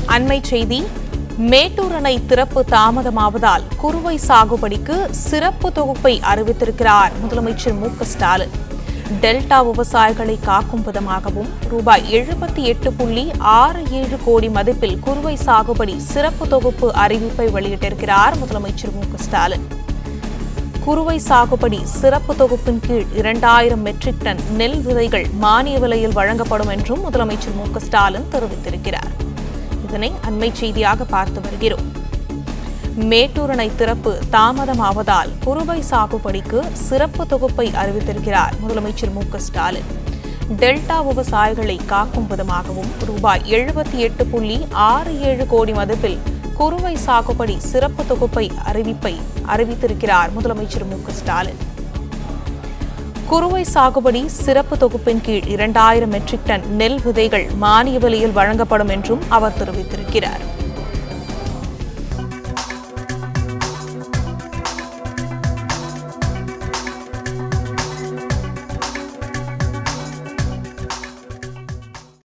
அண்மை செய்தி மேட்டூர் அணை திறப்பு தாமதமாவதால் குறுவை சாகுபடிக்கு சிறப்பு தொகுப்பை அறிவித்திருக்கிறார் முதலமைச்சர் மு க ஸ்டாலின் டெல்டா விவசாயிகளை காக்கும் விதமாகவும் ரூபாய் எழுபத்தி எட்டு புள்ளி ஆறு ஏழு கோடி மதிப்பில் குறுவை சாகுபடி சிறப்பு தொகுப்பு அறிவிப்பை வெளியிட்டிருக்கிறார் முதலமைச்சர் மு க ஸ்டாலின் குறுவை சாகுபடி சிறப்பு தொகுப்பின் கீழ் இரண்டாயிரம் மெட்ரிக் டன் நெல் விதைகள் மானிய விலையில் வழங்கப்படும் என்றும் முதலமைச்சர் மு க ஸ்டாலின் தெரிவித்திருக்கிறார் இதனை அண்மை செய்தியாக பார்த்து வருகிறோம் மேட்டூர் அணை திறப்பு தாமதமாவதால் குறுவை சாகுபடிக்கு சிறப்பு தொகுப்பை அறிவித்திருக்கிறார் முதலமைச்சர் மு க ஸ்டாலின் டெல்டா விவசாயிகளை காக்கும் விதமாகவும் ரூபாய் எழுபத்தி எட்டு புள்ளி ஆறு ஏழு கோடி மதிப்பில் குறுவை சாகுபடி சிறப்பு தொகுப்பை அறிவிப்பை அறிவித்திருக்கிறார் முதலமைச்சர் மு க ஸ்டாலின் குறுவை சாகுபடி சிறப்பு தொகுப்பின் கீழ் இரண்டாயிரம் மெட்ரிக் டன் நெல் விதைகள் மானிய விலையில் வழங்கப்படும் என்றும் அவர் தெரிவித்திருக்கிறார்